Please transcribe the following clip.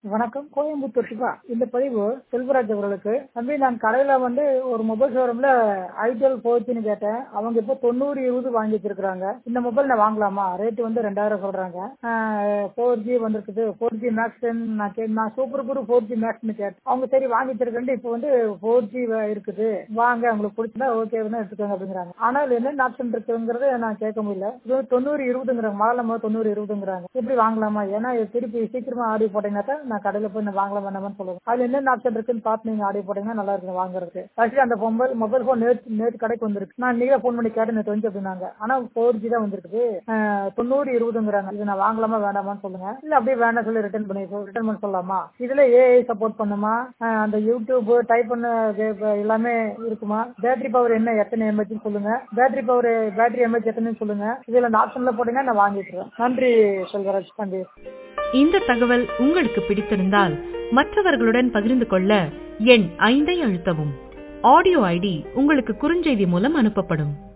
வணக்கம் கோயம்புத்தூர் சிவா இந்த பதிவு செல்வராஜ் அவர்களுக்கு தம்பி நான் கடையில வந்து ஒரு மொபைல் ஷோரூம்ல ஐடிஎல் போச்சுன்னு கேட்டேன் அவங்க இப்போ தொண்ணூறு இருபது வாங்கி வச்சிருக்காங்க இந்த மொபைல் நான் வாங்கலாமா ரேட் வந்து ரெண்டாயிரம் சொல்றாங்க ஃபோர் ஜி வந்திருக்குது ஃபோர் ஜி மேக்ஸ் நான் கே நான் சூப்பர் குரு ஃபோர் ஜி மேக்ஸ்னு கேட்டேன் அவங்க சரி வாங்கி வச்சிருக்கேன் இப்போ வந்து ஃபோர் ஜி இருக்குது வாங்க உங்களுக்கு பிடிச்சதா ஓகே எடுத்துக்கோங்க அப்படிங்கிறாங்க ஆனால் என்ன ஆப்ஷன் இருக்குங்கிறத நான் கேட்க முடியல இது வந்து தொண்ணூறு இருபதுங்கிறாங்க மாதம் தொண்ணூறு இருபதுங்கிறாங்க எப்படி வாங்கலாமா ஏன்னா இது திருப்பி சீக்கிரமா ஆர்டர் போட்டீங்கன்னா நான் கடையில போய் நான் வாங்கலாம் வேண்டாமான்னு சொல்லுவேன் அதுல என்னென்ன ஆப்ஷன் இருக்குன்னு பார்த்து நீங்க ஆர்டர் போட்டீங்கன்னா நல்லா இருக்கு வாங்குறதுக்கு ஆக்சுவலி அந்த மொபைல் மொபைல் ஃபோன் நேற்று நேற்று கடைக்கு வந்திருக்கு நான் நீங்க ஃபோன் பண்ணி கேட்டேன் நேற்று வந்து அப்படின்னாங்க ஆனா ஃபோர் ஜி தான் வந்திருக்குது அஹ், தொண்ணூறு இருபதுங்கிறாங்க இது நான் வாங்கலாமா வேண்டாமான்னு சொல்லுங்க இல்ல அப்படியே வேண்டாம் சொல்லி ரிட்டர்ன் பண்ணி ரிட்டர்ன் பண்ண சொல்லலாமா இதுல ஏஐ சப்போர்ட் பண்ணுமா அஹ், அந்த யூடியூப் டைப் பண்ண வே- எல்லாமே இருக்குமா பேட்டரி பவர் என்ன எத்தனை எம்ஹெச் சொல்லுங்க பேட்டரி பவர் பேட்டரி எம்ஹெச் எத்தனை சொல்லுங்க இதுல அந்த ஆப்ஷன்ல போட்டீங்கன்னா நான் வாங்கிட்டுருவேன் நன்றி செல்வராஜ் தம்பி இந்த தகவல் உங்களுக்கு பிடித்திருந்தால் மற்றவர்களுடன் பகிர்ந்து கொள்ள எண் ஐந்தை அழுத்தவும் ஆடியோ ஐடி உங்களுக்கு குறுஞ்செய்தி மூலம் அனுப்பப்படும்